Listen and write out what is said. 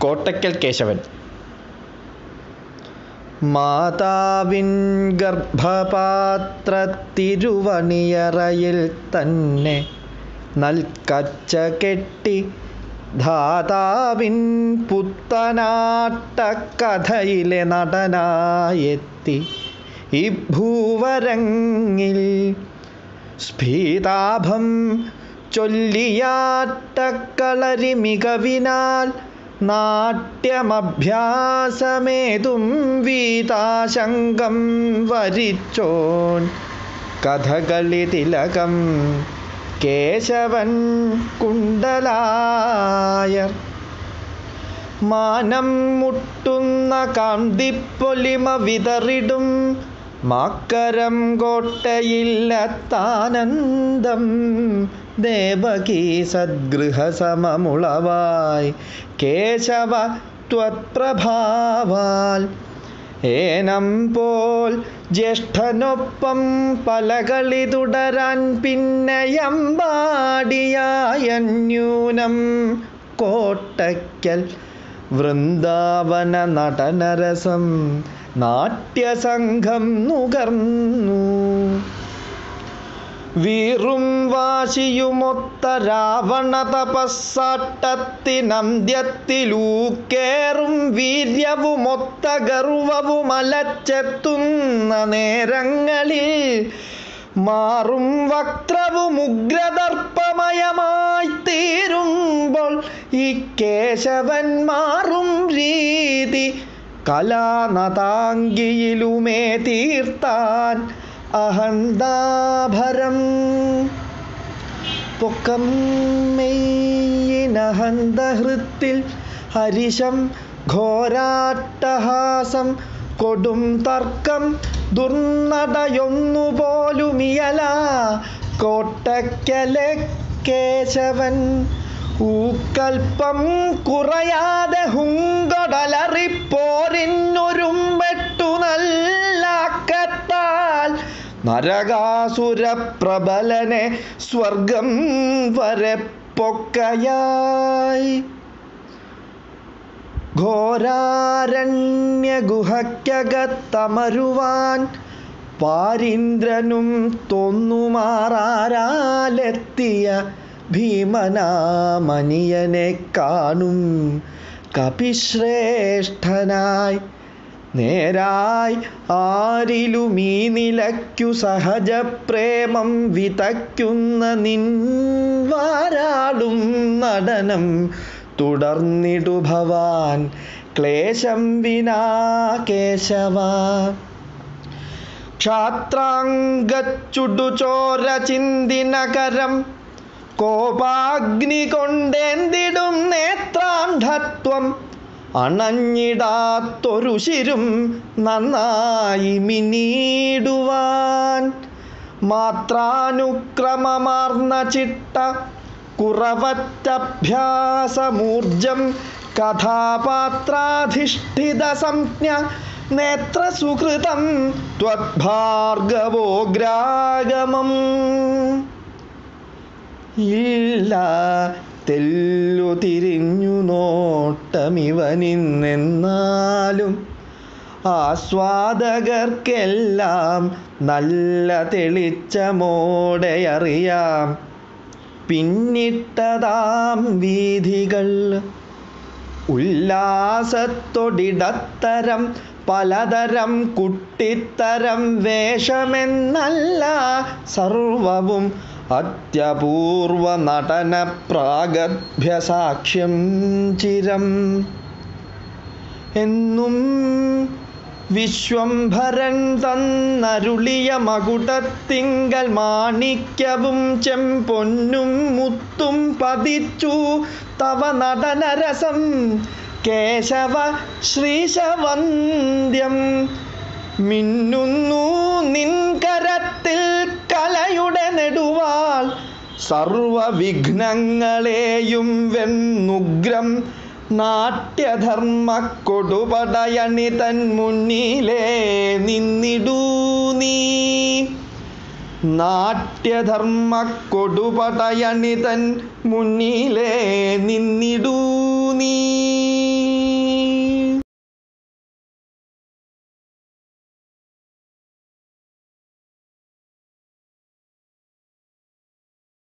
കോട്ടയ്ക്കൽ കേശവൻ മാതാവിൻ ഗർഭപാത്രത്തിരുവണിയറയിൽ തന്നെ നൽക്കച്ച കെട്ടി ധാതാവിൻ പുത്തനാട്ടക്കഥയിലെ നടനായെത്തി ഈ ഭൂവരങ്ങിൽ സ്ഫീതാഭം ചൊല്ലിയാട്ടക്കളരി മികവിനാൽ നാട്യമഭ്യാസമേതും വീതാശങ്കം വരിച്ചോൻ കഥകളി തിലകം കേശവൻ കുണ്ടലായർ മാനം മുട്ടുന്ന കാന്തിപ്പൊലിമ വിതറിടും മാക്കരം കോട്ടയില്ലത്താനന്ദം ദേവകീ സദ്ഗൃഹസമമുളവായി കേശവ ത്വത്പ്രഭാവാൽ ഏനം പോൽ ജ്യേഷ്ഠനൊപ്പം പലകളി തുടരാൻ പിന്നെയമ്പാടിയായന്യൂനം കോട്ടയ്ക്കൽ വൃന്ദാവന നടനരസം നാട്യസംഘം നുകർന്നു വീറും വാശിയുമൊത്ത രാവണ തപസ്സാട്ടത്തിനന്ത്യത്തിലൂക്കേറും വീര്യവുമൊത്ത ഗർവവും അലച്ചെത്തുന്ന നേരങ്ങളിൽ മാറും വക്രവും ഉഗ്രദർപ്പമയമായി തീരുമ്പോൾ ഈ കേശവൻ മാറും രീതി കലാനതാംഗിയിലുമേ തീർത്താൻ അഹന്താഭരം പൊക്കം മെയ്യിനഹന്തഹൃത്തിൽ ഹരിശം ഘോരാട്ടഹാസം കൊടും തർക്കം ദുർനടയൊന്നുപോലുമിയല കോട്ടയ്ക്കലെ കേശവൻ ഊക്കൽപ്പം കുറയാതെ ഹുങ്കടലറിപ്പോരിന്നൊരുമ്പെട്ടു നല്ലാക്കത്താൽ നരകാസുരപ്രബലനെ സ്വർഗം വരെ പൊക്കയായി ഘോരാരണ്യഗുഹയ്ക്കകത്തമരുവാൻ പാരീന്ദ്രനും തോന്നുമാറാരാലെത്തിയ ഭീമനാമനിയനെ കാണും കപിശ്രേഷ്ഠനായി നേരായി ആരിലുമീ നിലയ്ക്കു സഹജപ്രേമം വിതയ്ക്കുന്ന നിൻവാരാളും നടനം തുടർന്നിടു ഭവാൻ ക്ലേശം വിനാ കേശവ ക്ഷാത്രാംഗച്ചുടുചോര ചിന്തിനകരം കോപാഗ്നി കൊണ്ടെന്തിടും നേത്രാന്ധത്വം അണഞ്ഞിടാത്തൊരു ശിരും നന്നായി മിനീടുവാൻ മാത്രാനുക്രമമാർന്ന ചിട്ട കുറവറ്റഭ്യാസമൂർജം കഥാപാത്രാധിഷ്ഠിത സംജ്ഞ നേത്രസുഹൃതം ത്വദ്ഭാർഗവോഗ്രാഗമം ഇല്ല തെല്ലു തിരിഞ്ഞു നോട്ടമിവനിന്നെന്നാലും ആസ്വാദകർക്കെല്ലാം നല്ല തെളിച്ചമോടെ അറിയാം പിന്നിട്ടതാം വീഥികൾ ഉല്ലാസത്തൊടിടത്തരം പലതരം കുട്ടിത്തരം വേഷമെന്നല്ല സർവവും അത്യപൂർവ നടന പ്രാഗഭ്യസാക്ഷ്യം ചിരം എന്നും വിശ്വംഭരൻ തന്നരുളിയ മകുടത്തിങ്കൽ മാണിക്യവും ചെമ്പൊന്നും മുത്തും പതിച്ചു തവ നടനരസം കേശവ ശ്രീശവന്ധ്യം മിന്നുന്നു നിൻകരത്തിൽ കലയുടെ നെടുവാൾ സർവവിഘ്നങ്ങളെയും വെന്നുഗ്രം നാട്യധർമ്മ കൊടുപടയണി തൻ മുന്നിലേ നിന്നിടൂ നീ നാട്യധർമ്മ കൊടുപടയണി തൻ മുന്നിലേ നിന്നിടൂ നീ